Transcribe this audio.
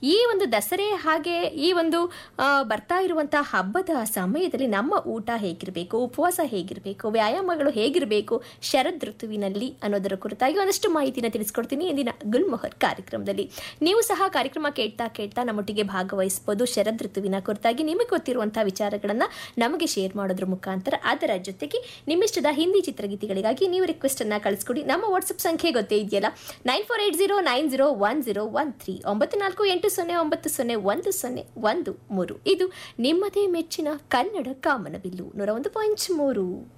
ಈ ಒಂದು ದಸರೆ ಹಾಗೆ ಈ ಒಂದು ಆ, ಬರ್ತಾ ಇರುವಂತಹ ಹಬ್ಬದ ಸಮಯದಲ್ಲಿ ನಮ್ಮ ಊಟ ಹೇಗಿರಬೇಕು ಉಪವಾಸ ಹೇಗಿರಬೇಕು ವ್ಯಾಯಾಮಗಳು ಹೇಗಿರಬೇಕು ಶರದ್ ಋತುವಿನಲ್ಲಿ ಅನ್ನೋದರ ಕುರಿತಾಗಿ ಒಂದಷ್ಟು ಮಾಹಿತಿನ ತಿಳಿಸ್ಕೊಡ್ತೀನಿ ಇಂದಿನ ಗುಲ್ಮೊಹರ್ ಕಾರ್ಯಕ್ರಮದಲ್ಲಿ ನೀವು ಸಹ ಕಾರ್ಯಕ್ರಮ ಕೇಳ್ತಾ ಕೇಳ್ತಾ ನಮ್ಮೊಟ್ಟಿಗೆ ಭಾಗವಹಿಸಬಹುದು ಶರದ್ ಋತುವಿನ ಕುರಿತಾಗಿ ನಿಮಗೆ ಗೊತ್ತಿರುವಂತಹ ವಿಚಾರಗಳನ್ನ ನಮಗೆ ಶೇರ್ ಮಾಡೋದ್ರ ಮುಖಾಂತರ ಅದರ ಜೊತೆಗೆ ನಿಮ್ಮಿಷ್ಟದ ಹಿಂದಿ ಚಿತ್ರಗೀತೆಗಳಿಗಾಗಿ ನೀವು ರಿಕ್ವೆಸ್ಟ್ ಅನ್ನ ಕಳಿಸ್ಕೊಡಿ ನಮ್ಮ ವಾಟ್ಸಪ್ ಸಂಖ್ಯೆ ಗೊತ್ತೇ ಇದೆಯಲ್ಲ nine four eight zero nine zero one zero one three ಒಂಬತ್ತು ನಾಲ್ಕು ಎಂಟು ಸೊನ್ನೆ ಒಂಬತ್ತು ಸೊನ್ನೆ ಒಂದು ಸೊನ್ನೆ ಒಂದು ಮೂರು ಇದು ನಿಮ್ಮದೇ ಮೆಚ್ಚಿನ ಕನ್ನಡ ಕಾಮನಬಿಲ್ಲು ನೂರ ಒಂದು ಪಾಯಿಂಟ್ ಮೂರು